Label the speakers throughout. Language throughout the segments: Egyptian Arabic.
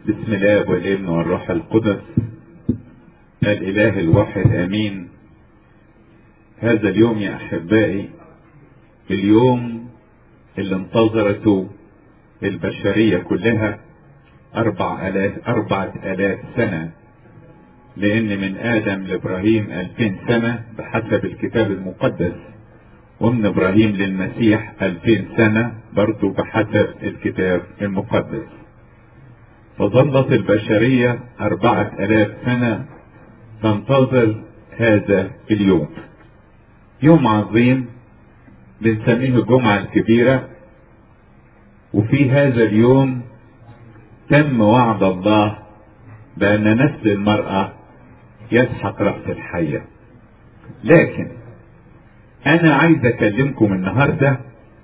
Speaker 1: بسم الله والابن والروح القدس الاله الواحد امين هذا اليوم يا احبائي اليوم اللي انتظرته البشرية كلها أربع آلاف أربعة آلاف سنة لأن من آدم لإبراهيم ألفين سنة بحسب الكتاب المقدس ومن إبراهيم للمسيح ألفين سنة برضو بحسب الكتاب المقدس فظلت البشرية أربعة آلاف سنة تنتظر هذا اليوم يوم عظيم بنسميه الجمعة الكبيرة وفي هذا اليوم تم وعد الله بأن نسل المرأة يسحق رأس الحية لكن أنا عايز أكلمكم النهاردة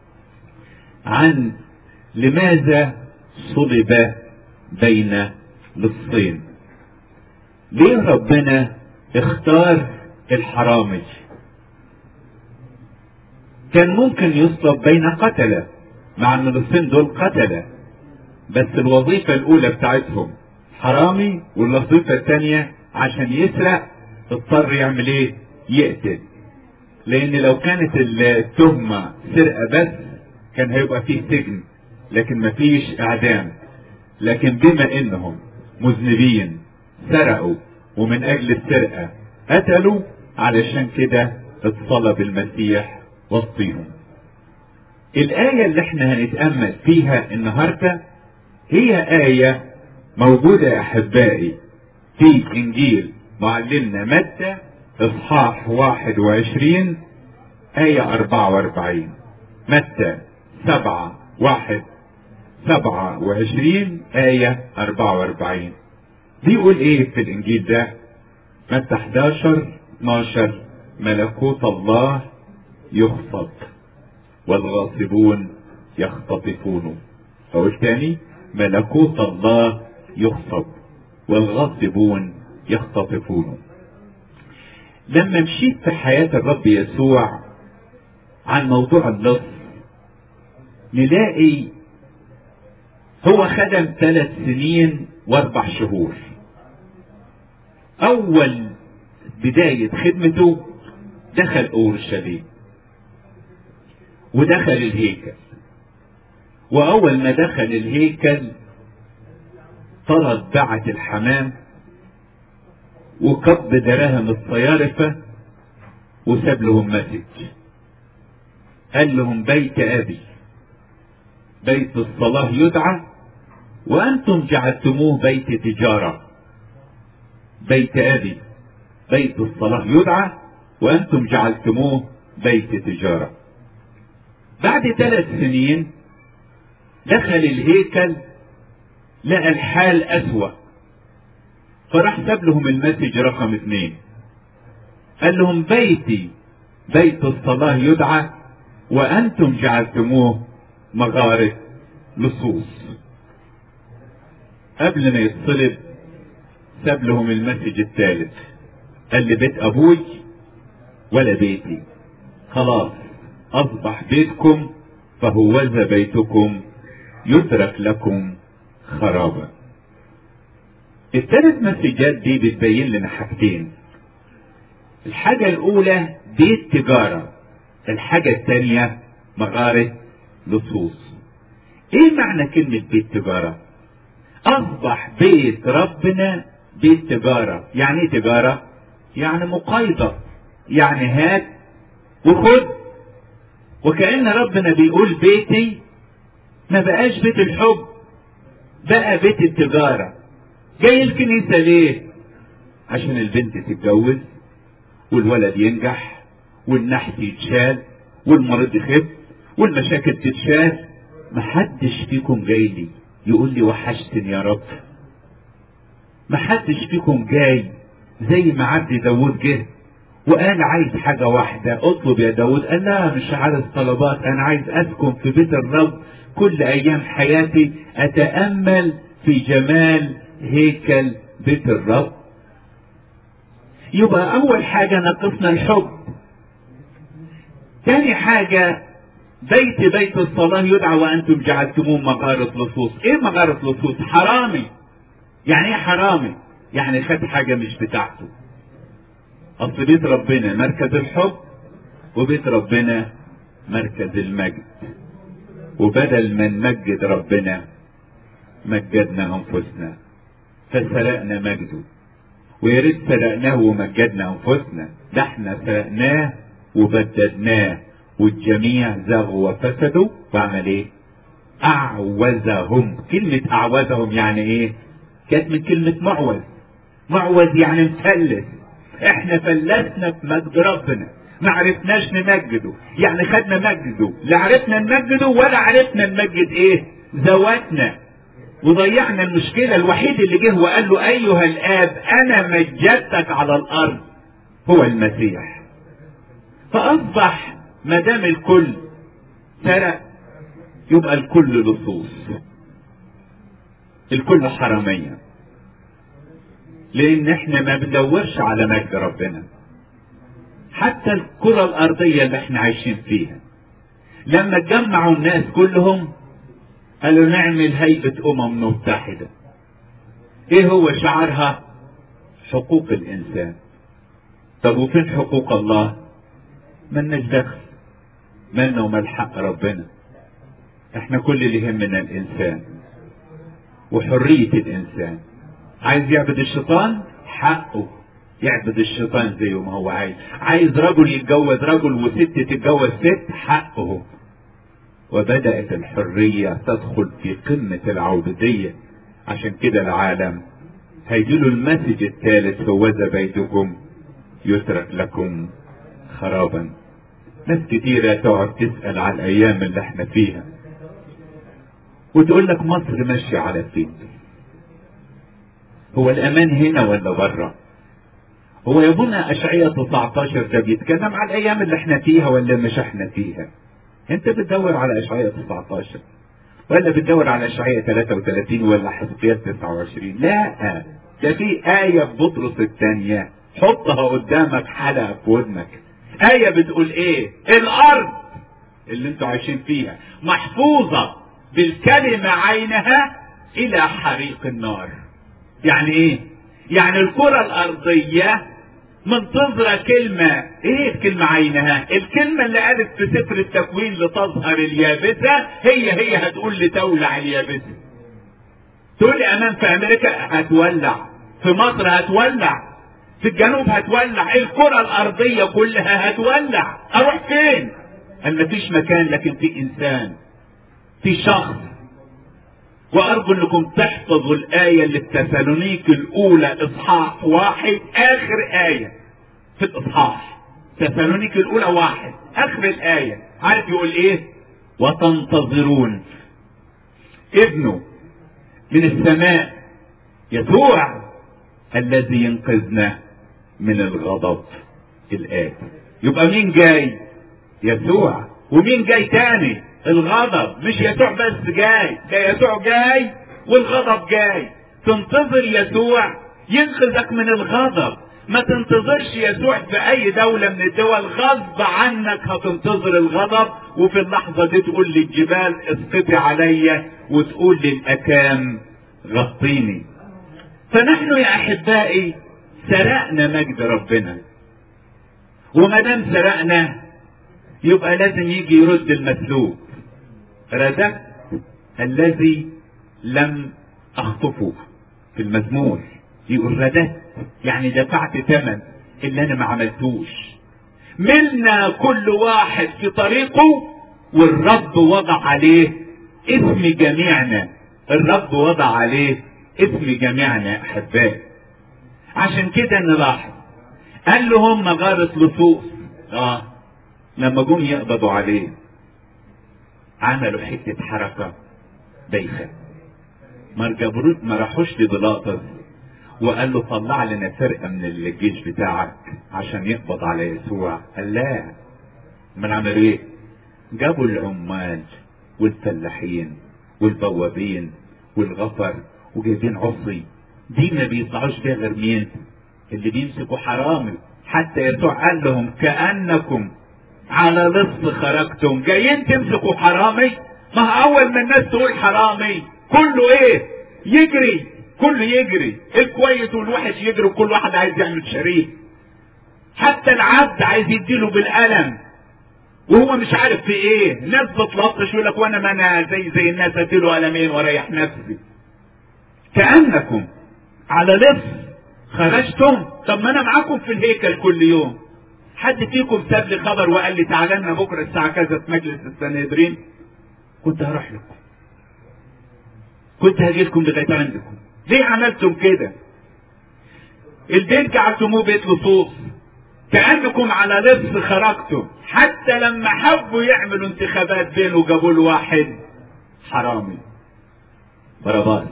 Speaker 1: عن لماذا صلب بين لصين ليه ربنا اختار الحرامج كان ممكن يصلب بين قتله مع ان اللصين دول قتله بس الوظيفة الأولى بتاعتهم حرامي والوظيفة الثانية عشان يسرق اضطر يعمل ايه؟ يقتل. لأن لو كانت التهمة سرقة بس كان هيبقى فيه سجن لكن مفيش إعدام. لكن بما إنهم مذنبين سرقوا ومن أجل السرقة قتلوا علشان كده اتصلب المسيح وسطيهم. الآية اللي احنا هنتأمل فيها النهارده هي آية موجودة يا أحبائي في إنجيل معلمنا متى إصحاح 21 آية 44 متى 7 1 27 آية 44 بيقول إيه في الإنجيل ده؟ متى 11 12 ملكوت الله يخفض والغاصبون يختطفونه أقول تاني ملكوت الله يخطب والغاصبون يختطفونه لما مشيت في حياة الرب يسوع عن موضوع اللص نلاقي هو خدم ثلاث سنين واربع شهور اول بداية خدمته دخل اورشليم ودخل الهيكل واول ما دخل الهيكل طرد بعت الحمام وكب دراهم الصيارفة وساب لهم مسج قال لهم بيت ابي بيت الصلاة يدعى وانتم جعلتموه بيت تجارة بيت ابي بيت الصلاة يدعى وانتم جعلتموه بيت تجارة بعد ثلاث سنين دخل الهيكل لقى الحال أسوأ فراح ساب لهم المسج رقم اثنين قال لهم بيتي بيت الصلاة يدعى وأنتم جعلتموه مغارة لصوص قبل ما يتصلب ساب لهم المسج الثالث قال لي بيت أبوي ولا بيتي خلاص أصبح بيتكم فهوذا بيتكم يترك لكم خرابا الثلاث مسجات دي بتبين لنا حاجتين الحاجة الأولى بيت تجارة الحاجة الثانية مغارة لصوص ايه معنى كلمة بيت تجارة اصبح بيت ربنا بيت تجارة يعني ايه تجارة يعني مقايضة يعني هات وخد وكأن ربنا بيقول بيتي ما بقاش بيت الحب بقى بيت التجارة جاي الكنيسة ليه عشان البنت تتجوز والولد ينجح والنحت يتشال والمريض يخف والمشاكل تتشال محدش فيكم جاي لي يقول لي وحشتني يا رب محدش فيكم جاي زي ما عبد داود جه وقال عايز حاجة واحدة اطلب يا داود قال لا مش عايز طلبات انا عايز اسكن في بيت الرب كل ايام حياتي اتأمل في جمال هيكل بيت الرب يبقى اول حاجة ناقصنا الحب تاني حاجة بيت بيت الصلاة يدعى وانتم جعلتموه مغارة لصوص ايه مغارة لصوص حرامي يعني ايه حرامي يعني خد حاجة مش بتاعته اصل بيت ربنا مركز الحب وبيت ربنا مركز المجد وبدل ما نمجد ربنا مجدنا انفسنا فسرقنا مجده ويا ريت سرقناه ومجدنا انفسنا ده احنا سرقناه وبددناه والجميع زاغوا وفسدوا وعمل ايه اعوزهم كلمة اعوزهم يعني ايه كانت من كلمة معوز معوز يعني مفلس احنا فلسنا في مجد ربنا ما عرفناش نمجده يعني خدنا مجده لا عرفنا نمجده ولا عرفنا نمجد ايه ذواتنا وضيعنا المشكلة الوحيد اللي جه وقال له ايها الاب انا مجدتك على الارض هو المسيح فاصبح ما دام الكل سرق يبقى الكل لصوص الكل حرامية لان احنا ما بندورش على مجد ربنا حتى الكرة الارضية اللي احنا عايشين فيها لما اتجمعوا الناس كلهم قالوا نعمل هيئة امم متحدة ايه هو شعارها حقوق الانسان طب وفين حقوق الله ملناش دخل مالنا ومال حق ربنا احنا كل اللي يهمنا الانسان وحرية الانسان عايز يعبد الشيطان حقه يعبد الشيطان زي ما هو عايز عايز رجل يتجوز رجل وست تتجوز ست حقه وبدأت الحرية تدخل في قمة العبودية عشان كده العالم هيجيله المسج الثالث هو ذا بيتكم يترك لكم خرابا ناس كتيرة تقعد تسأل على الأيام اللي احنا فيها وتقول لك مصر ماشية على فين هو الأمان هنا ولا بره هو يا ابونا أشعية 19 ده بيتكلم على الأيام اللي احنا فيها ولا مش احنا فيها انت بتدور على أشعية 19 ولا بتدور على أشعية 33 ولا حزقيال 29 لا ده في آية في بطرس الثانية حطها قدامك حلقة في ودنك آية بتقول إيه؟ الأرض اللي أنتوا عايشين فيها محفوظة بالكلمة عينها إلى حريق النار. يعني إيه؟ يعني الكرة الأرضية منتظرة كلمة إيه الكلمة عينها؟ الكلمة اللي قالت في سفر التكوين لتظهر اليابسة هي هي هتقول لتولع اليابسة. تقول لي أمان في أمريكا هتولع، في مصر هتولع، في الجنوب هتولع الكرة الأرضية كلها هتولع أروح فين؟ قال مفيش مكان لكن في إنسان في شخص وأرجو أنكم تحفظوا الآية اللي في تسالونيك الأولى إصحاح واحد آخر آية في الإصحاح تسالونيك الأولى واحد آخر الآية عارف يقول إيه؟ وتنتظرون ابنه من السماء يسوع الذي ينقذنا من الغضب الآتي يبقى مين جاي يسوع ومين جاي تاني الغضب مش يسوع بس جاي ده يسوع جاي والغضب جاي تنتظر يسوع ينقذك من الغضب ما تنتظرش يسوع في اي دولة من الدول غصب عنك هتنتظر الغضب وفي اللحظة دي تقول للجبال اسقطي عليا وتقول للاكام غطيني فنحن يا احبائي سرقنا مجد ربنا وما دام سرقنا يبقى لازم يجي يرد المسلوب رددت الذي لم اخطفه في المزمور يقول رددت يعني دفعت ثمن اللي انا ما عملتوش ملنا كل واحد في طريقه والرب وضع عليه اسم جميعنا الرب وضع عليه اسم جميعنا يا احبائي عشان كده نلاحظ قال له هم غارة لصوص اه لما جم يقبضوا عليه عملوا حتة حركة بايخة ما جبروت ما راحوش لبلاطس وقال له طلع لنا فرقة من الجيش بتاعك عشان يقبض على يسوع قال لا من عملوا ايه جابوا العمال والفلاحين والبوابين والغفر وجايبين عصي دي ما بيطلعوش بيها غير مين اللي بيمسكوا حرامي حتى يسوع قال لهم كأنكم على لص خرجتم جايين تمسكوا حرامي ما هو اول ما الناس تقول حرامي كله ايه يجري كله يجري الكويس والوحش يجري وكل واحد عايز يعمل شريك حتى العبد عايز يديله بالقلم وهو مش عارف في ايه ناس بتلطش يقول لك وانا ما انا زي زي الناس اديله قلمين واريح نفسي كانكم على لص خرجتم طب ما انا معاكم في الهيكل كل يوم حد فيكم ساب لي خبر وقال لي تعالى لنا بكره الساعه كذا في مجلس السنهدرين كنت هروح لكم كنت هاجي لكم لغايه عندكم ليه عملتم كده البيت جعلتموه بيت لصوص كانكم على لص خرجتم حتى لما حبوا يعملوا انتخابات بينه جابوا له واحد حرامي باراباس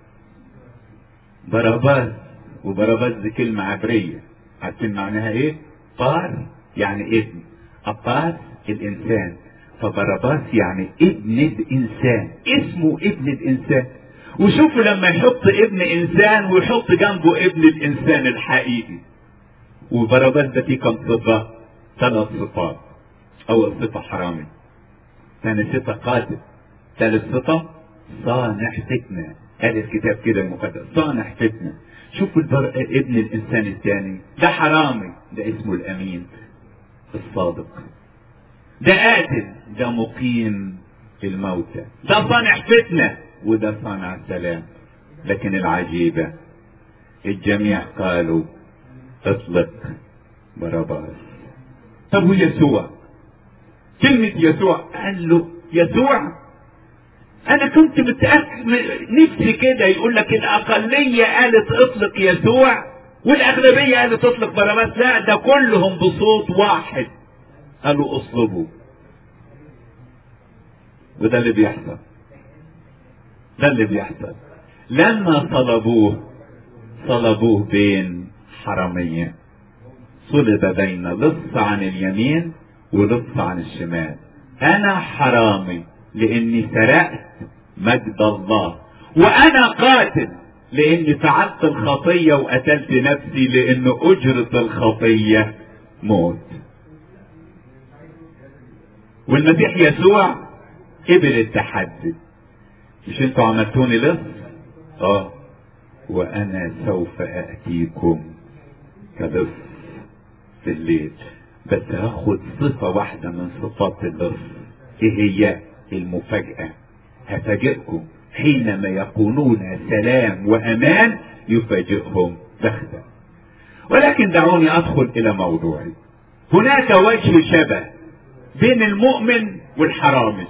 Speaker 1: باراباس وباراباس دي كلمة عبرية عارفين معناها ايه؟ بار يعني ابن أباس الإنسان فباراباس يعني ابن الإنسان اسمه ابن الإنسان وشوفوا لما يحط ابن إنسان ويحط جنبه ابن الإنسان الحقيقي وباراباس ده فيه كم صفة؟ ثلاث صفات أول صفة حرامي ثاني صفة قاتل ثالث صفة صانع فتنة قال الكتاب كده المقدس صانع فتنة شوفوا البر... ابن الإنسان الثاني ده حرامي ده اسمه الأمين الصادق ده قاتل ده مقيم الموتى ده صانع فتنة وده صانع سلام لكن العجيبة الجميع قالوا اطلق باراباس طب ويسوع كلمة يسوع قال له يسوع أنا كنت متأكد نفسي كده يقول لك الأقلية قالت اطلق يسوع والأغلبية قالت اطلق باراباس لا ده كلهم بصوت واحد قالوا اصلبوا وده اللي بيحصل ده اللي بيحصل لما صلبوه صلبوه بين حرمية صلب بين لص عن اليمين ولص عن الشمال انا حرامي لاني سرقت مجد الله وانا قاتل لاني فعلت الخطية وقتلت نفسي لان اجرة الخطية موت والمسيح يسوع قبل التحدي مش انتوا عملتوني لص اه وانا سوف اتيكم كلص في الليل بس هاخد صفة واحدة من صفات اللص ايه هي المفاجأة هفاجئكم حينما يكونون سلام وامان يفاجئهم بغتة ولكن دعوني ادخل الى موضوعي هناك وجه شبه بين المؤمن والحرامج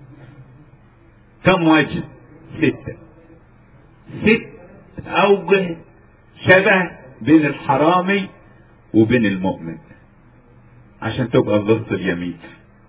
Speaker 1: كم وجه ستة ست اوجه شبه بين الحرامي وبين المؤمن عشان تبقى اللص اليمين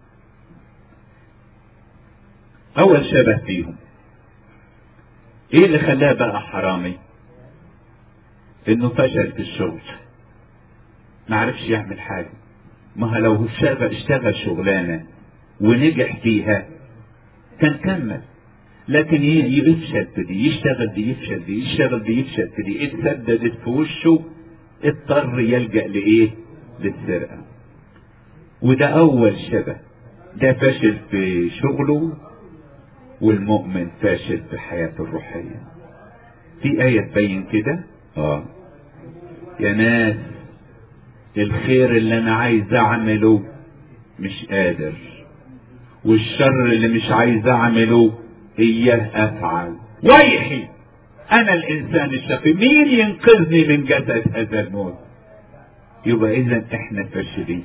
Speaker 1: اول شبه فيهم ايه اللي خلاه بقى حرامي انه فشل في الشغل ما عرفش يعمل حاجه ما لو اشتغل اشتغل شغلانه ونجح فيها كان كمل لكن يفشل في دي يشتغل دي يفشل دي يشتغل دي يفشل في دي اتسددت في وشه اضطر يلجأ لايه للسرقة وده اول شبه ده فاشل في شغله والمؤمن فاشل في حياته الروحية في آية تبين كده اه يا ناس الخير اللي انا عايز اعمله مش قادر والشر اللي مش عايز اعمله اياه افعل ويحي انا الانسان الشقي مين ينقذني من جسد هذا الموت يبقى اذا احنا فاشلين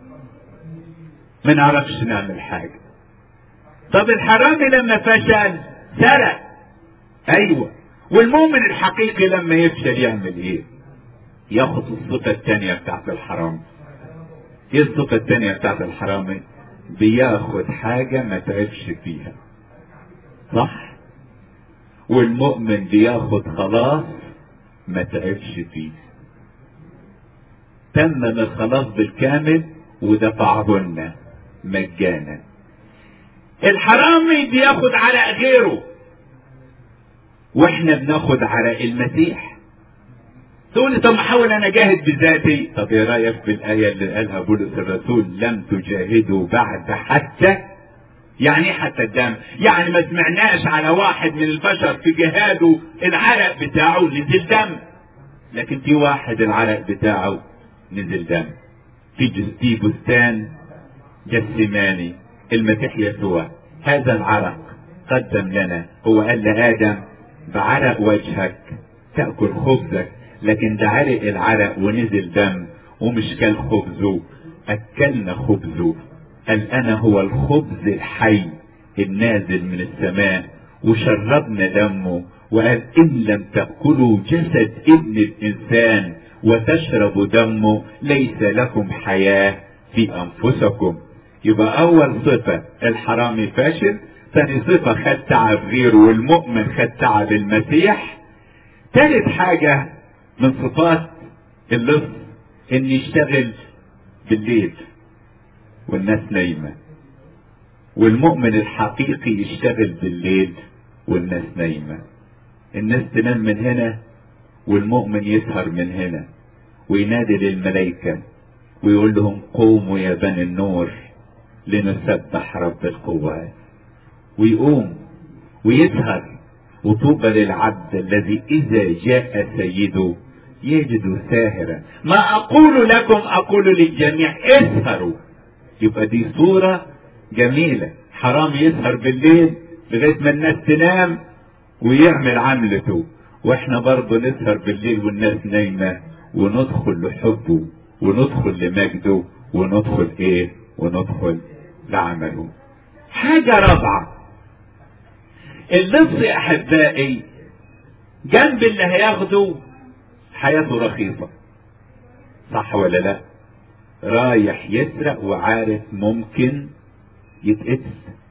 Speaker 1: ما نعرفش نعمل حاجه طب الحرامي لما فشل سرق ايوه والمؤمن الحقيقي لما يفشل يعمل ايه ياخد الصفه الثانيه بتاعت الحرام ايه الصفه الثانيه بتاعت الحرامي بياخد حاجه ما تعبش فيها صح والمؤمن بياخد خلاص ما تعبش فيه تمم الخلاص بالكامل ودفعهن مجانا الحرامي بياخد عرق غيره واحنا بناخد عرق المسيح تقول لي طب ما احاول انا اجاهد بذاتي طب ايه رايك في الايه اللي قالها بولس الرسول لم تجاهدوا بعد حتى يعني ايه حتى الدم يعني ما سمعناش على واحد من البشر في جهاده العرق بتاعه نزل دم لكن في واحد العرق بتاعه نزل دم في في بستان جسماني المسيح يسوع هذا العرق قدم لنا هو قال لآدم بعرق وجهك تأكل خبزك لكن ده عرق العرق ونزل دم ومش كل خبزه أكلنا خبزه قال أنا هو الخبز الحي النازل من السماء وشربنا دمه وقال إن لم تأكلوا جسد ابن الإنسان وتشربوا دمه ليس لكم حياة في أنفسكم يبقى أول صفة الحرامي فاشل ثاني صفة خد تعب غيره والمؤمن خد تعب المسيح ثالث حاجة من صفات اللص ان يشتغل بالليل والناس نايمة والمؤمن الحقيقي يشتغل بالليل والناس نايمة الناس تنام من هنا والمؤمن يسهر من هنا وينادي للملائكة ويقول لهم قوموا يا بني النور لنسبح رب القوات ويقوم ويسهر وطوبى للعبد الذي إذا جاء سيده يجد ساهرا ما أقول لكم أقول للجميع اسهروا يبقى دي صورة جميلة حرام يسهر بالليل لغاية ما الناس تنام ويعمل عملته واحنا برضه نسهر بالليل والناس نايمة وندخل لحبه وندخل لمجده وندخل ايه وندخل لعمله حاجة رابعة اللص يا احبائي جنب اللي هياخده حياته رخيصة صح ولا لا رايح يسرق وعارف ممكن يتقتل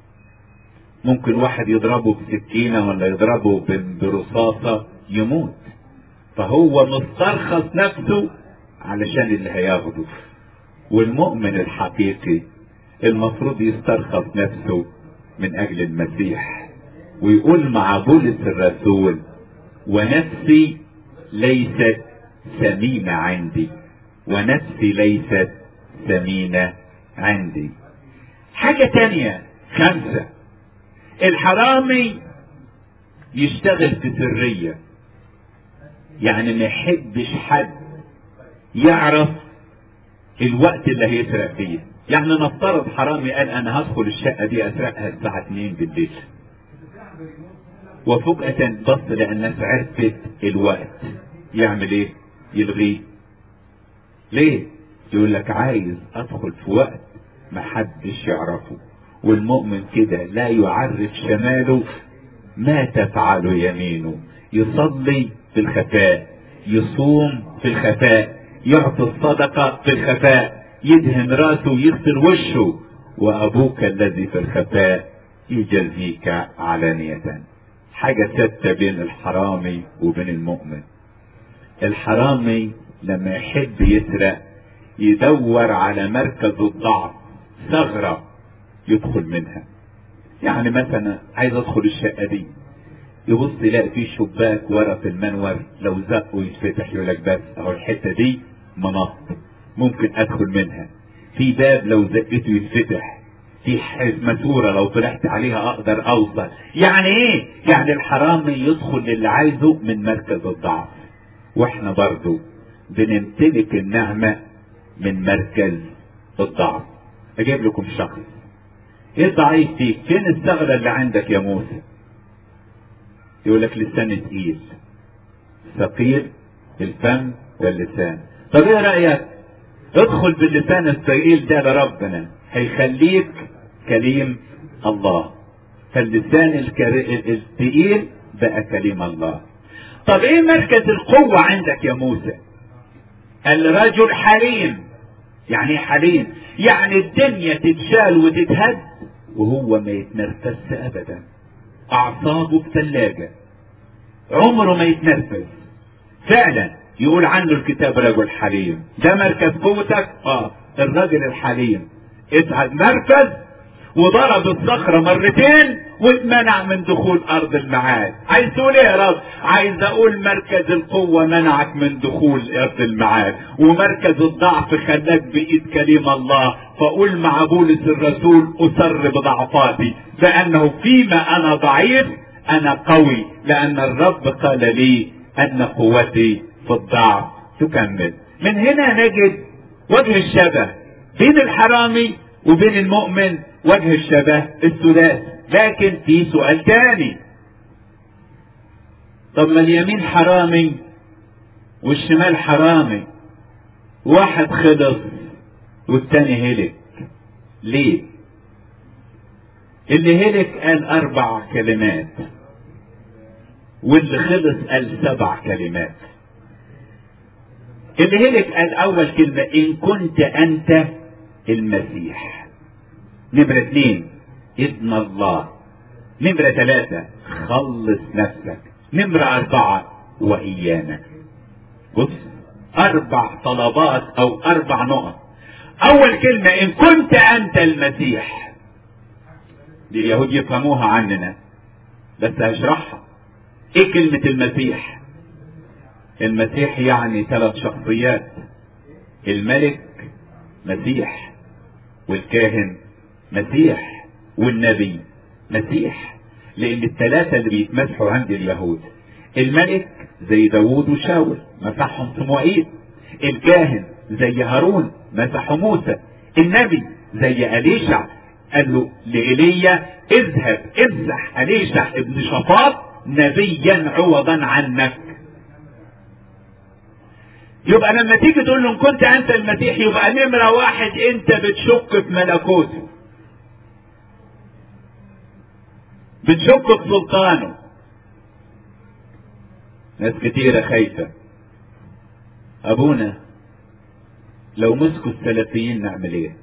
Speaker 1: ممكن واحد يضربه بسكينة ولا يضربه برصاصة يموت فهو مسترخص نفسه علشان اللي هياخده والمؤمن الحقيقي المفروض يسترخص نفسه من اجل المسيح ويقول مع بولس الرسول ونفسي ليست ثمينة عندي ونفسي ليست ثمينة عندي حاجة تانية خمسة الحرامي يشتغل في سرية يعني ما يحبش حد يعرف الوقت اللي هيسرق فيه يعني نفترض حرامي قال انا هدخل الشقة دي اسرقها الساعة 2 بالليل وفجأة بص لأن الناس عرفت الوقت يعمل ايه يلغيه ليه يقول لك عايز ادخل في وقت ما حدش يعرفه والمؤمن كده لا يعرف شماله ما تفعل يمينه يصلي في الخفاء يصوم في الخفاء يعطي الصدقة في الخفاء يدهن راسه ويغسل وشه وأبوك الذي في الخفاء يجزيك علانية حاجة ثابتة بين الحرامي وبين المؤمن الحرامي لما يحب يسرق يدور على مركز الضعف ثغرة يدخل منها يعني مثلا عايز ادخل الشقة دي يبص يلاقي في شباك ورا في المنور لو زق ويتفتح يقول لك بس اهو الحتة دي منط ممكن ادخل منها في باب لو زقته يتفتح في ماسورة لو طلعت عليها اقدر اوصل يعني ايه يعني الحرامي يدخل للي عايزه من مركز الضعف واحنا برضو بنمتلك النعمة من مركز الضعف اجيب لكم شخص ايه ضعيف فيك فين الثغرة اللي عندك يا موسى يقول لك لسان تقيل ثقيل الفم واللسان طب ايه رأيك ادخل باللسان الثقيل ده لربنا هيخليك كليم الله فاللسان الثقيل بقى كليم الله طب ايه مركز القوة عندك يا موسى الرجل حليم يعني ايه حليم يعني الدنيا تتشال وتتهد وهو ما يتنرفزش ابدا اعصابه بثلاجة عمره ما يتنرفز فعلا يقول عنه الكتاب رجل حليم ده مركز قوتك اه الراجل الحليم اسعد مركز وضرب الصخرة مرتين واتمنع من دخول ارض المعاد عايز تقول ايه يا رب عايز اقول مركز القوة منعك من دخول ارض المعاد ومركز الضعف خلاك بايد كلام الله فقول مع بولس الرسول اسر بضعفاتي لانه فيما انا ضعيف انا قوي لان الرب قال لي ان قوتي في الضعف تكمل من هنا نجد وجه الشبه بين الحرامي وبين المؤمن وجه الشبه الثلاثي لكن في سؤال تاني طب ما اليمين حرامي والشمال حرامي واحد خلص والتاني هلك ليه اللي هلك قال اربع كلمات واللي خلص قال سبع كلمات اللي هلك قال اول كلمة ان كنت انت المسيح نمرة اثنين ابن الله نمرة ثلاثة خلص نفسك نمرة أربعة وإيانا بص أربع طلبات أو أربع نقط أول كلمة إن كنت أنت المسيح دي اليهود يفهموها عننا بس هشرحها إيه كلمة المسيح المسيح يعني ثلاث شخصيات الملك مسيح والكاهن مسيح والنبي مسيح لان الثلاثة اللي بيتمسحوا عند اليهود الملك زي داوود وشاول مسحهم صموئيل الكاهن زي هارون مسحوا موسى النبي زي أليشع قال له لإيليا اذهب امسح أليشع ابن شفاط نبيا عوضا عنك يبقى لما تيجي تقول له ان كنت انت المسيح يبقى نمرة واحد انت بتشك في ملكوته بتشك في سلطانه ناس كتيرة خايفة ابونا لو مسكوا السلفيين نعمل ايه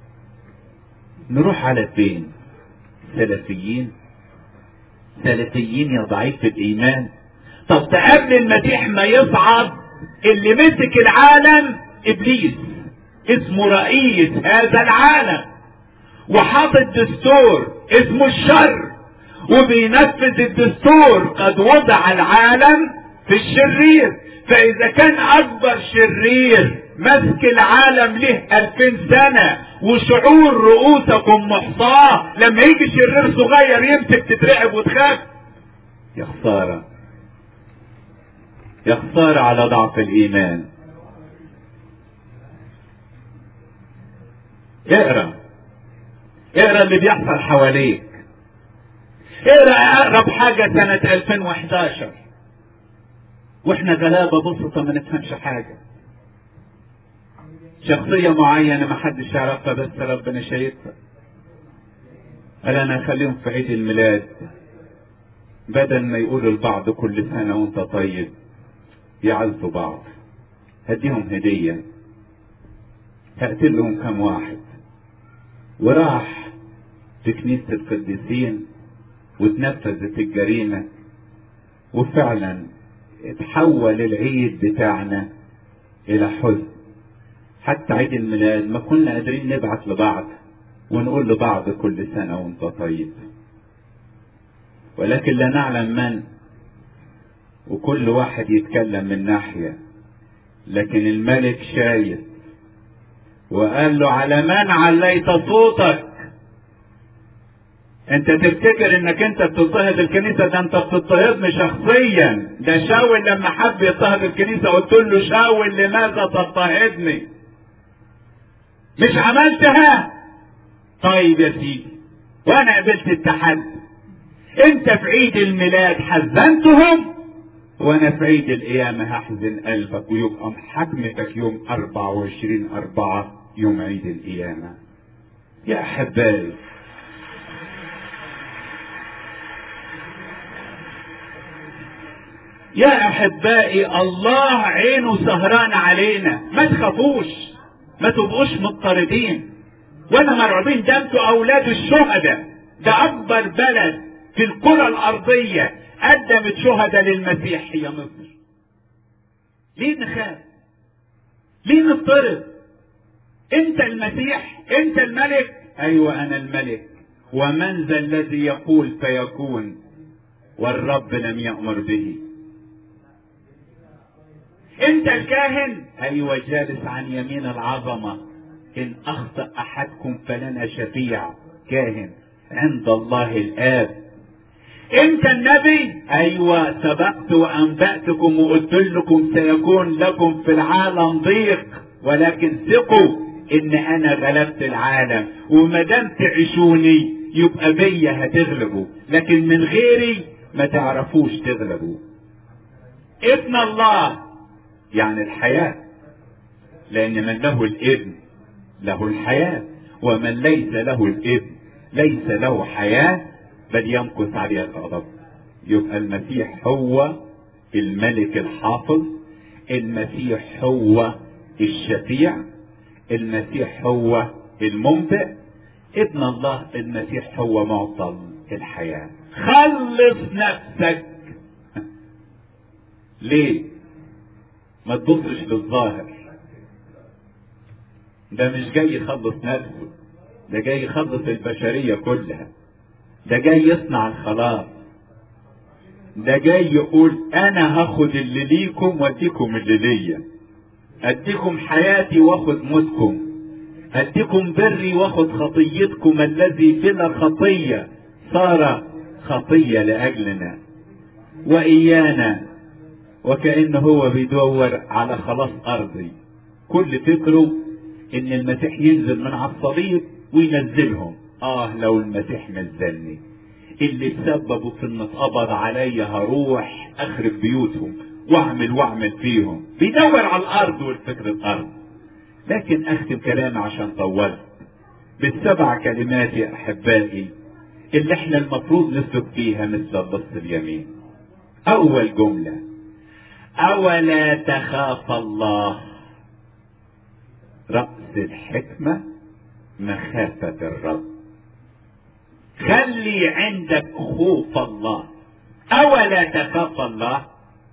Speaker 1: نروح على فين سلفيين سلفيين يا ضعيف الايمان طب تقابل المسيح ما يصعد اللي مسك العالم ابليس اسمه رئيس هذا العالم وحاطط دستور اسمه الشر وبينفذ الدستور قد وضع العالم في الشرير فاذا كان اكبر شرير مسك العالم له الفين سنة وشعور رؤوسكم محصاة لما يجي شرير صغير يمسك تترعب وتخاف يا خسارة يا خسارة على ضعف الإيمان اقرا اقرا اللي بيحصل حواليك اقرا اقرب حاجة سنة 2011 واحنا غلابة بسطة ما نفهمش حاجة شخصية معينة ما حدش يعرفها بس ربنا شايفها قال انا اخليهم في عيد الميلاد بدل ما يقولوا لبعض كل سنة وانت طيب يعزوا بعض هديهم هدية هقتل لهم كم واحد وراح في كنيسة القديسين واتنفذت الجريمة وفعلا اتحول العيد بتاعنا الى حزن حتى عيد الميلاد ما كنا قادرين نبعت لبعض ونقول لبعض كل سنة وانت طيب ولكن لا نعلم من وكل واحد يتكلم من ناحية لكن الملك شايف وقال له على من عليت صوتك انت تفتكر انك انت بتضطهد الكنيسة ده انت بتضطهدني شخصيا ده شاول لما حب يضطهد الكنيسة قلت له شاول لماذا تضطهدني مش عملتها طيب يا سيدي وانا قبلت التحدي انت في عيد الميلاد حزنتهم وانا في عيد القيامة هحزن قلبك ويبقى محاكمتك يوم 24 أربعة يوم عيد القيامة يا أحبائي يا أحبائي الله عينه سهران علينا ما تخافوش ما تبقوش مضطردين ولا مرعوبين ده انتوا أولاد الشهداء ده أكبر بلد في الكرة الأرضية قدمت شهداء للمسيح هي مصر ليه نخاف ليه نضطرب انت المسيح انت الملك ايوه انا الملك ومن ذا الذي يقول فيكون والرب لم يأمر به انت الكاهن ايوه جالس عن يمين العظمة ان اخطأ احدكم فلنا شفيع كاهن عند الله الاب انت النبي ايوه سبقت وانبأتكم وقلت لكم سيكون لكم في العالم ضيق ولكن ثقوا ان انا غلبت العالم وما دام تعيشوني يبقى بيا هتغلبوا لكن من غيري ما تعرفوش تغلبوا ابن الله يعني الحياة لان من له الابن له الحياة ومن ليس له الابن ليس له حياة بل يمكث عليها الغضب يبقى المسيح هو الملك الحافظ المسيح هو الشفيع المسيح هو المنبئ ابن الله المسيح هو معطى الحياة خلص نفسك ليه ما تبصش للظاهر ده مش جاي يخلص نفسه ده جاي يخلص البشرية كلها ده جاي يصنع الخلاص ده جاي يقول انا هاخد اللي ليكم واديكم اللي ليا اديكم حياتي واخد موتكم اديكم بري واخد خطيتكم الذي بلا خطية صار خطية لاجلنا وايانا وكأنه هو بيدور على خلاص ارضي كل فكره ان المسيح ينزل من على الصليب وينزلهم اه لو المسيح نزلني اللي تسببوا في ان اتقبض عليا هروح اخرب بيوتهم واعمل واعمل فيهم بيدور على الارض والفكر الارض لكن اختم كلامي عشان طولت بالسبع كلمات يا احبائي اللي احنا المفروض نثق فيها مثل النص اليمين اول جملة اولا تخاف الله رأس الحكمة مخافة الرب خلي عندك خوف الله اولا تخاف الله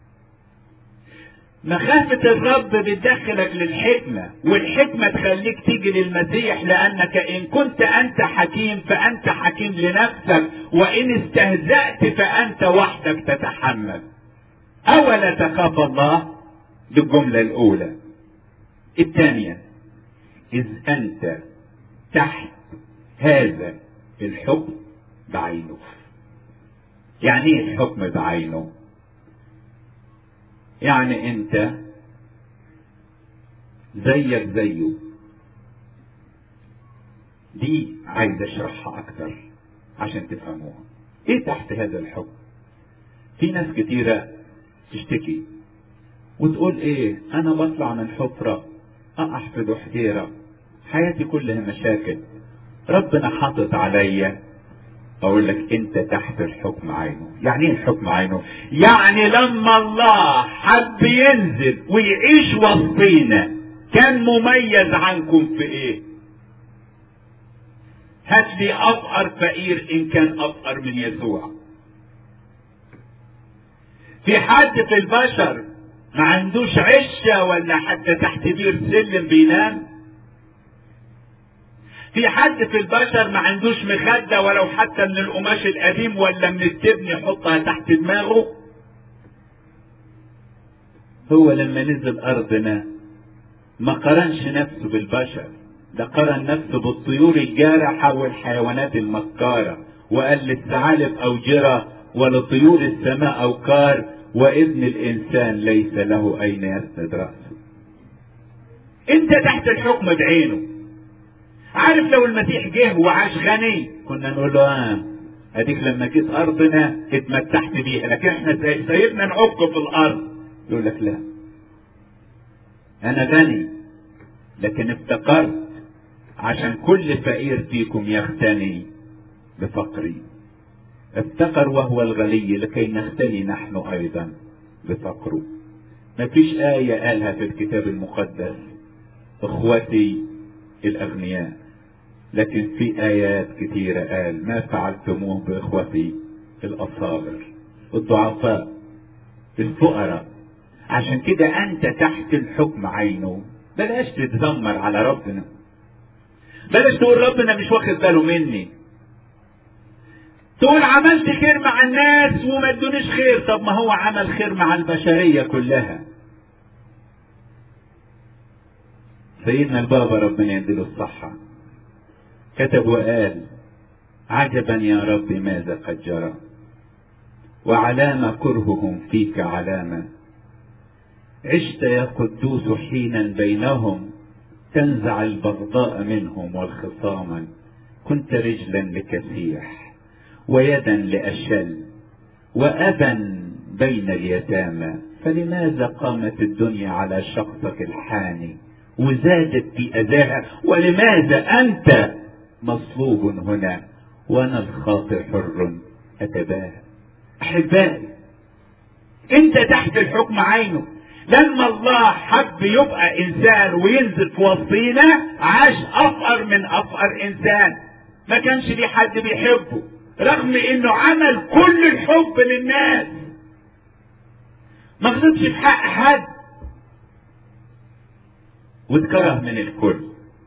Speaker 1: مخافة الرب بتدخلك للحكمة والحكمة تخليك تيجي للمسيح لأنك إن كنت أنت حكيم فأنت حكيم لنفسك وإن استهزأت فأنت وحدك تتحمل أولا تخاف الله دي الجملة الأولى الثانية إذ أنت تحت هذا الحكم بعينه يعني ايه الحكم بعينه يعني انت زيك زيه دي عايز اشرحها اكتر عشان تفهموها ايه تحت هذا الحكم في ناس كتيرة تشتكي وتقول ايه انا بطلع من حفرة اقع في بحيرة حياتي كلها مشاكل ربنا حاطط عليا اقول لك انت تحت الحكم عينه يعني ايه الحكم عينه يعني لما الله حب ينزل ويعيش وسطينا كان مميز عنكم في ايه هات لي افقر فقير ان كان افقر من يسوع في حد في البشر ما عندوش عشة ولا حتى تحت بير سلم بينام في حد في البشر ما عندوش مخدة ولو حتى من القماش القديم ولا من التبن يحطها تحت دماغه هو لما نزل أرضنا ما قارنش نفسه بالبشر ده قارن نفسه بالطيور الجارحة والحيوانات المكارة وقال للثعالب أوجرة ولطيور السماء أوكار وابن الإنسان ليس له أين يسند رأسه انت تحت الحكم بعينه عارف لو المسيح جه وعاش غني كنا نقول له اه اديك لما جيت ارضنا اتمتعت بيها لكن احنا سيبنا نعك في الارض يقول لك لا انا غني لكن افتقرت عشان كل فقير فيكم يغتني بفقري افتقر وهو الغني لكي نغتني نحن ايضا بفقره ما فيش آية قالها في الكتاب المقدس اخوتي الاغنياء لكن في ايات كثيرة قال ما فعلتموه باخوتي الاصابر الضعفاء الفقراء عشان كده انت تحت الحكم عينه بلاش تتذمر على ربنا بلاش تقول ربنا مش واخد باله مني تقول عملت خير مع الناس وما ادونيش خير طب ما هو عمل خير مع البشرية كلها سيدنا البابا ربنا يديله الصحة كتب وقال عجبا يا رب ماذا قد جرى وعلام كرههم فيك علامة عشت يا قدوس حينا بينهم تنزع البغضاء منهم والخصاما كنت رجلا لكسيح ويدا لأشل وأبا بين اليتامى فلماذا قامت الدنيا على شخصك الحاني وزادت في أذاها ولماذا أنت مصلوب هنا وأنا الخاطئ حر أتباهى أحبائي أنت تحت الحكم عينه لما الله حب يبقى إنسان وينزل في وسطينا عاش أفقر من أفقر إنسان ما كانش ليه حد بيحبه رغم انه عمل كل الحب للناس ما غلطش في حق حد واتكره من الكل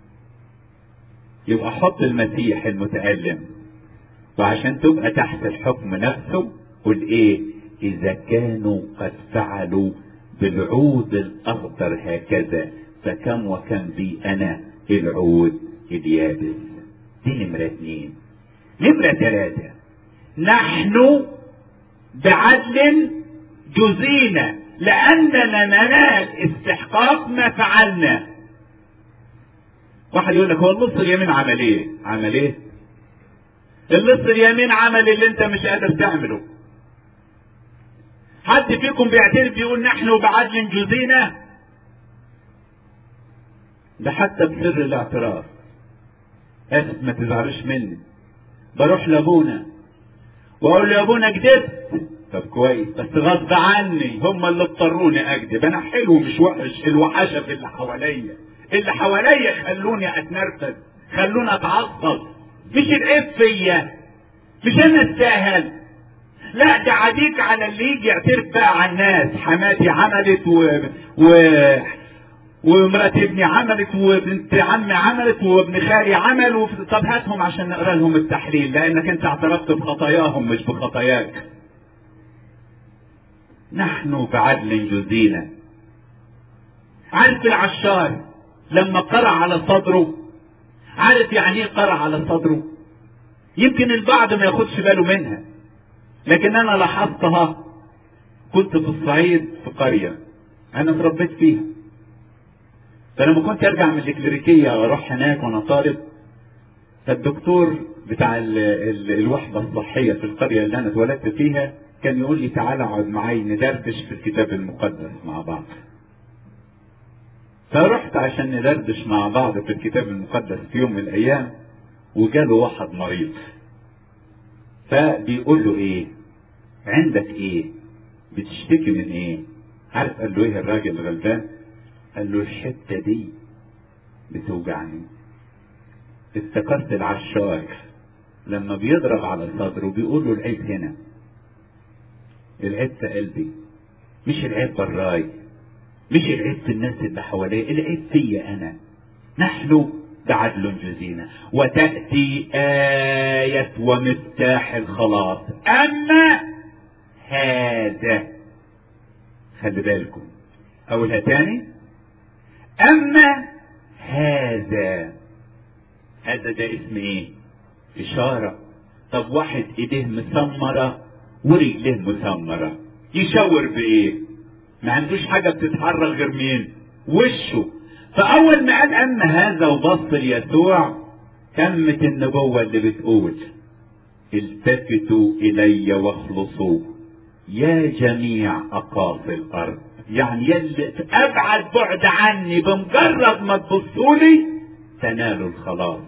Speaker 1: يبقى حط المسيح المتألم وعشان تبقى تحت الحكم نفسه قل ايه اذا كانوا قد فعلوا بالعود الاخضر هكذا فكم وكم بي انا العود اليابس دي نمرة اتنين نمرة ثلاثة نحن بعدل جزينا لأننا ننال استحقاق ما فعلنا واحد يقول لك هو اللص اليمين عمل ايه؟ عمل ايه؟ اللص اليمين عمل اللي انت مش قادر تعمله حد فيكم بيعترف بيقول نحن بعدل جزينا ده حتى بسر الاعتراف اسف ما تزعلوش مني بروح لابونا واقول له يا ابونا كدبت طب كويس بس غصب عني هم اللي اضطروني اكذب انا حلو مش وحش الوحشه في اللي حواليا اللي حواليا خلوني اتنرفز خلوني اتعصب مش العيب فيا مش انا استاهل لا ده عديك على اللي يجي يعترف بقى على الناس حماتي عملت و, و... ومرات ابني عملت وبنت عمي عملت وابن خالي عمل و... طب هاتهم عشان نقرا لهم التحليل لانك انت اعترفت بخطاياهم مش بخطاياك نحن بعدل جزينا عارف العشار لما قرأ على صدره عارف يعني ايه قرأ على صدره يمكن البعض ما ياخدش باله منها لكن انا لاحظتها كنت في الصعيد في قرية انا اتربيت فيها فلما كنت ارجع من الكليريكية واروح هناك وانا طالب فالدكتور بتاع ال ال الوحدة الصحية في القرية اللي انا اتولدت فيها كان يقول لي تعالى اقعد معي ندردش في الكتاب المقدس مع بعض فرحت عشان ندردش مع بعض في الكتاب المقدس في يوم من الايام وجاله واحد مريض فبيقول له ايه عندك ايه بتشتكي من ايه عارف قال له ايه الراجل الغلبان قال له الحته دي بتوجعني افتكرت العشار لما بيضرب على صدره بيقول له العيب هنا العيب في قلبي مش العيب براي مش العيب في الناس اللي حواليا العيب فيا انا نحن بعدل جزينا وتأتي آية ومفتاح الخلاص أما هذا خلي بالكم أقولها تاني أما هذا هذا ده اسم ايه إشارة طب واحد ايديه مسمرة ورجليه مسمرة يشاور بإيه ما عندوش حاجة بتتحرك غير مين وشه فأول ما قال أما هذا وبص ليسوع تمت النبوة اللي بتقول التفتوا إلي واخلصوا يا جميع أقاصي الأرض يعني يلي أبعد بعد عني بمجرد ما تبصوا لي تنالوا الخلاص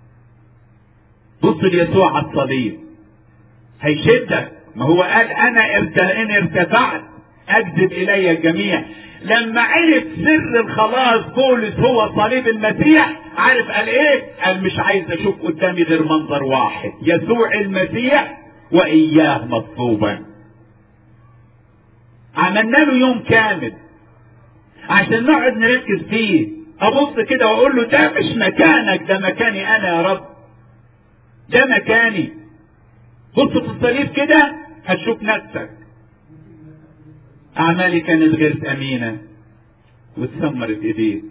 Speaker 1: بص ليسوع على الصليب هيشدك ما هو قال أنا إن ارتفعت أجذب إلي الجميع لما عرف سر الخلاص بولس هو صليب المسيح عارف قال ايه قال مش عايز اشوف قدامي غير منظر واحد يسوع المسيح واياه مطلوبا عملنا له يوم كامل عشان نقعد نركز فيه ابص كده واقول له ده مش مكانك ده مكاني انا يا رب ده مكاني بص في الصليب كده هتشوف نفسك اعمالي كانت غير امينه واتسمرت ايديه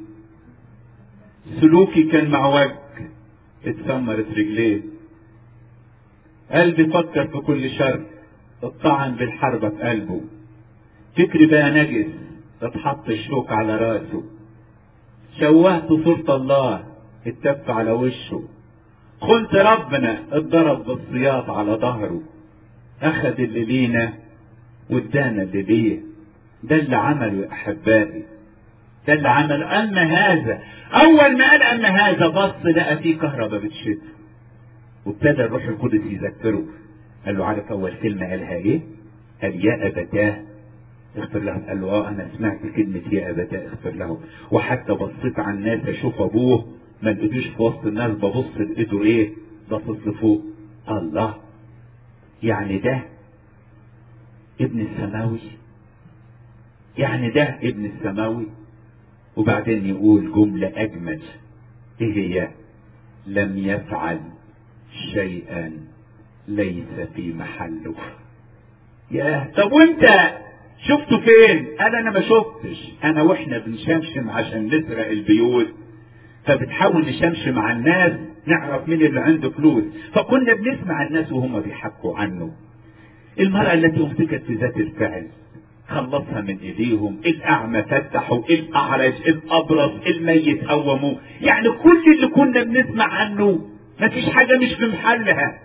Speaker 1: سلوكي كان معوج اتسمرت رجليه قلبي فكر في كل شر اتطعن بالحربة في قلبه فكري بقى نجس اتحط الشوك على راسه شوهت صورة الله اتف على وشه خنت ربنا اتضرب بالسياط على ظهره اخذ اللي لينا وادانا اللي ليه ده اللي عمله يا احبائي ده اللي عمله اما هذا اول ما قال اما هذا بص لقى فيه كهرباء بتشد وابتدى الروح القدس يذكره قال له عارف اول كلمه قالها ايه؟ قال يا ابتاه اغفر لهم قال له اه انا سمعت كلمه يا ابتاه اغفر لهم وحتى بصيت على الناس اشوف ابوه ما لقيتوش في وسط الناس ببص لقيته ايه؟ باصص لفوق الله يعني ده ابن السماوي يعني ده ابن السماوي وبعدين يقول جملة أجمل إيه هي؟ لم يفعل شيئا ليس في محله يا طب وانت شفته فين قال انا ما شفتش انا واحنا بنشمشم عشان نسرق البيوت فبتحاول نشمشم مع الناس نعرف مين اللي عنده فلوس فكنا بنسمع الناس وهم بيحكوا عنه المرأة التي امسكت في ذات الفعل خلصها من ايديهم الاعمى فتحوا الاعرج الابرص الميت قوموا يعني كل اللي كنا بنسمع عنه مفيش حاجة مش في محلها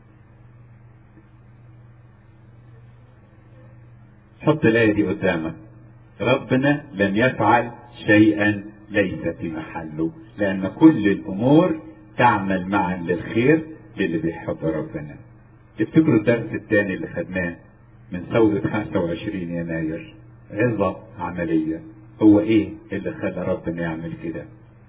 Speaker 1: حط الآية دي قدامك ربنا لم يفعل شيئا ليس في محله لأن كل الأمور تعمل معا للخير للي بيحب ربنا تفتكروا الدرس الثاني اللي خدناه من ثورة 25 يناير عظة عملية هو ايه اللي خلى ربنا يعمل كده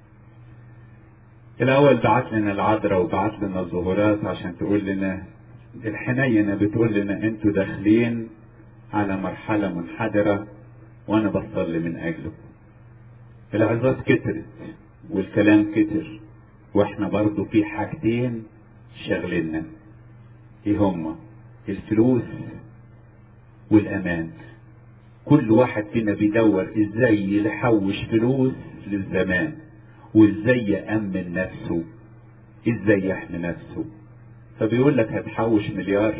Speaker 1: الاول بعت لنا العذراء وبعت لنا الظهورات عشان تقول لنا الحنينة بتقول لنا انتوا داخلين على مرحلة منحدرة وانا بصلي من اجله العظات كترت والكلام كتر واحنا برضو في حاجتين شغلنا ايه هما الفلوس والامان كل واحد فينا بيدور ازاي يحوش فلوس للزمان وازاي يأمن نفسه ازاي يحمي نفسه فبيقول لك هتحوش مليار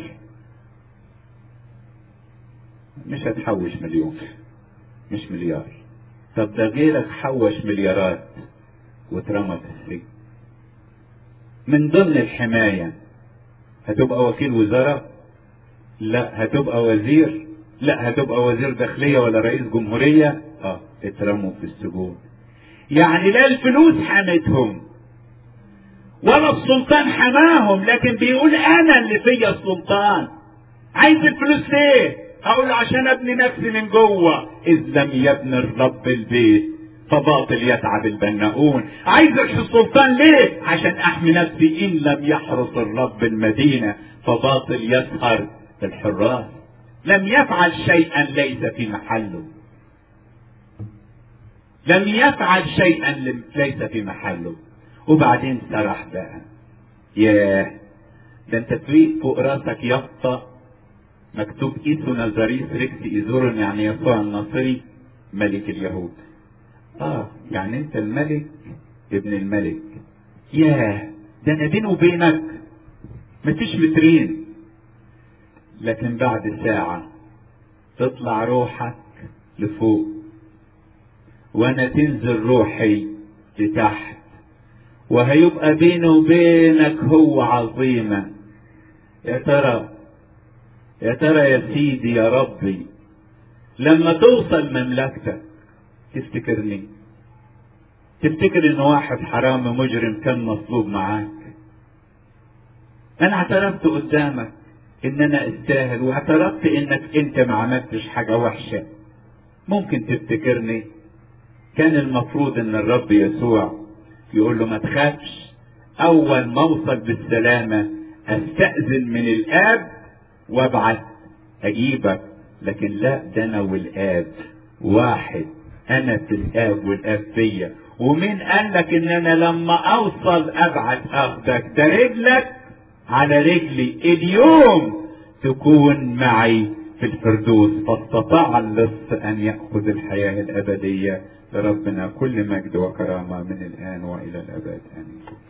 Speaker 1: مش هتحوش مليون مش مليار طب ده غيرك حوش مليارات واترمى في السجن من ضمن الحماية هتبقى وكيل وزارة لا هتبقى وزير لا هتبقى وزير داخلية ولا رئيس جمهورية اه اترموا في السجون يعني لا الفلوس حمتهم ولا السلطان حماهم لكن بيقول انا اللي فيا السلطان عايز الفلوس ليه اقول له عشان ابني نفسي من جوه اذ لم يبني الرب البيت فباطل يتعب البناؤون عايز السلطان ليه عشان احمي نفسي ان لم يحرس الرب المدينه فباطل يسهر الحراس لم يفعل شيئا ليس في محله لم يفعل شيئا ليس في محله وبعدين سرح بقى ياه ده انت تريد فوق راسك يافطة مكتوب ايسو نظريس ريكس ايزورن يعني يسوع الناصري ملك اليهود اه يعني انت الملك ابن الملك ياه ده انا بيني وبينك مفيش مترين لكن بعد ساعة تطلع روحك لفوق وانا تنزل روحي لتحت وهيبقى بيني وبينك هو عظيمة يا ترى يا ترى يا سيدي يا ربي لما توصل مملكتك تفتكرني تفتكر ان واحد حرامي مجرم كان مطلوب معاك انا اعترفت قدامك ان انا استاهل واعترفت انك انت ما عملتش حاجة وحشة ممكن تفتكرني كان المفروض ان الرب يسوع يقول له ما تخافش اول ما اوصل بالسلامة استأذن من الاب وابعت اجيبك لكن لا ده انا والاب واحد انا في الاب والاب فيا ومين قال لك ان انا لما اوصل ابعت اخدك ده رجلك على رجلي اليوم تكون معي في الفردوس فاستطاع اللص ان ياخذ الحياه الابديه لربنا كل مجد وكرامه من الان والى الابد امين